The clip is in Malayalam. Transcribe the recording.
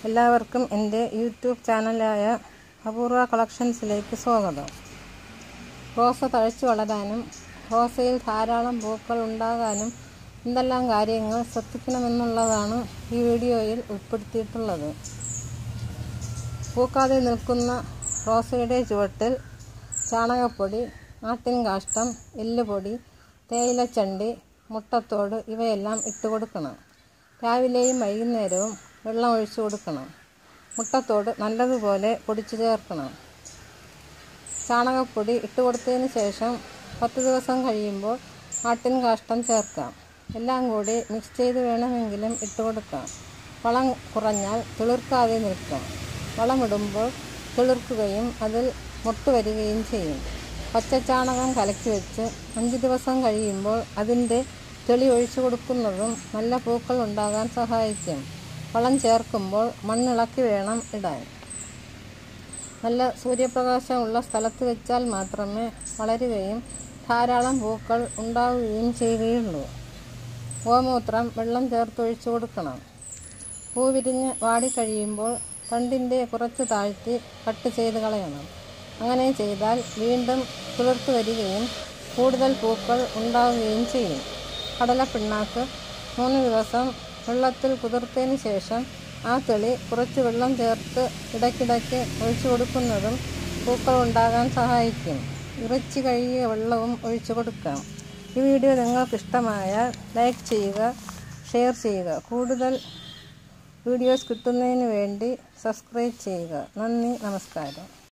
എല്ലാവർക്കും എൻ്റെ യൂട്യൂബ് ചാനലായ അപൂർവ കളക്ഷൻസിലേക്ക് സ്വാഗതം റോസ തഴച്ചു വളരാനും റോസയിൽ ധാരാളം പൂക്കൾ ഉണ്ടാകാനും എന്തെല്ലാം കാര്യങ്ങൾ ശ്രദ്ധിക്കണമെന്നുള്ളതാണ് ഈ വീഡിയോയിൽ ഉൾപ്പെടുത്തിയിട്ടുള്ളത് പൂക്കാതെ നിൽക്കുന്ന റോസയുടെ ചുവട്ടിൽ ചാണകപ്പൊടി ആട്ടിൻ കാഷ്ടം എല്ലുപൊടി തേയിലച്ചണ്ടി മുട്ടത്തോട് ഇവയെല്ലാം ഇട്ട് കൊടുക്കണം രാവിലെയും വൈകുന്നേരവും വെള്ളം ഒഴിച്ചു കൊടുക്കണം മുട്ടത്തോട് നല്ലതുപോലെ പൊടിച്ചു ചേർക്കണം ചാണകപ്പൊടി ഇട്ട് കൊടുത്തതിന് ശേഷം പത്ത് ദിവസം കഴിയുമ്പോൾ ആട്ടിൻ കാഷ്ടം ചേർക്കാം എല്ലാം കൂടി മിക്സ് ചെയ്ത് വേണമെങ്കിലും ഇട്ട് കൊടുക്കാം വളം കുറഞ്ഞാൽ തിളിർക്കാതെ നിൽക്കാം വളമിടുമ്പോൾ തിളിർക്കുകയും അതിൽ മുട്ട് വരികയും ചെയ്യും പച്ചച്ചാണകം കലക്കി വെച്ച് അഞ്ച് ദിവസം കഴിയുമ്പോൾ അതിൻ്റെ തെളി ഒഴിച്ചു കൊടുക്കുന്നതും നല്ല പൂക്കൾ ഉണ്ടാകാൻ സഹായിക്കും വളം ചേർക്കുമ്പോൾ മണ്ണിളക്കി വേണം ഇടാൻ നല്ല സൂര്യപ്രകാശമുള്ള സ്ഥലത്ത് വെച്ചാൽ മാത്രമേ വളരുകയും ധാരാളം പൂക്കൾ ഉണ്ടാവുകയും ചെയ്യുകയുള്ളൂ ഗോമൂത്രം വെള്ളം ചേർത്തൊഴിച്ചു കൊടുക്കണം പൂ വിരിഞ്ഞ് വാടിക്കഴിയുമ്പോൾ തണ്ടിൻ്റെ കുറച്ച് താഴ്ത്തി കട്ട് ചെയ്ത് കളയണം അങ്ങനെ ചെയ്താൽ വീണ്ടും തുളിർത്ത് വരികയും കൂടുതൽ പൂക്കൾ ഉണ്ടാവുകയും ചെയ്യും കടലപ്പിണ്ണാക്ക് മൂന്ന് ദിവസം വെള്ളത്തിൽ കുതിർത്തതിന് ശേഷം ആ തെളി കുറച്ച് വെള്ളം ചേർത്ത് ഇടയ്ക്കിടയ്ക്ക് ഒഴിച്ചു കൊടുക്കുന്നതും പൂക്കൾ ഉണ്ടാകാൻ സഹായിക്കും ഇറച്ചി കഴുകിയ വെള്ളവും ഒഴിച്ചു കൊടുക്കാം ഈ വീഡിയോ നിങ്ങൾക്ക് ഇഷ്ടമായാൽ ലൈക്ക് ചെയ്യുക ഷെയർ ചെയ്യുക കൂടുതൽ വീഡിയോസ് കിട്ടുന്നതിന് വേണ്ടി സബ്സ്ക്രൈബ് ചെയ്യുക നന്ദി നമസ്കാരം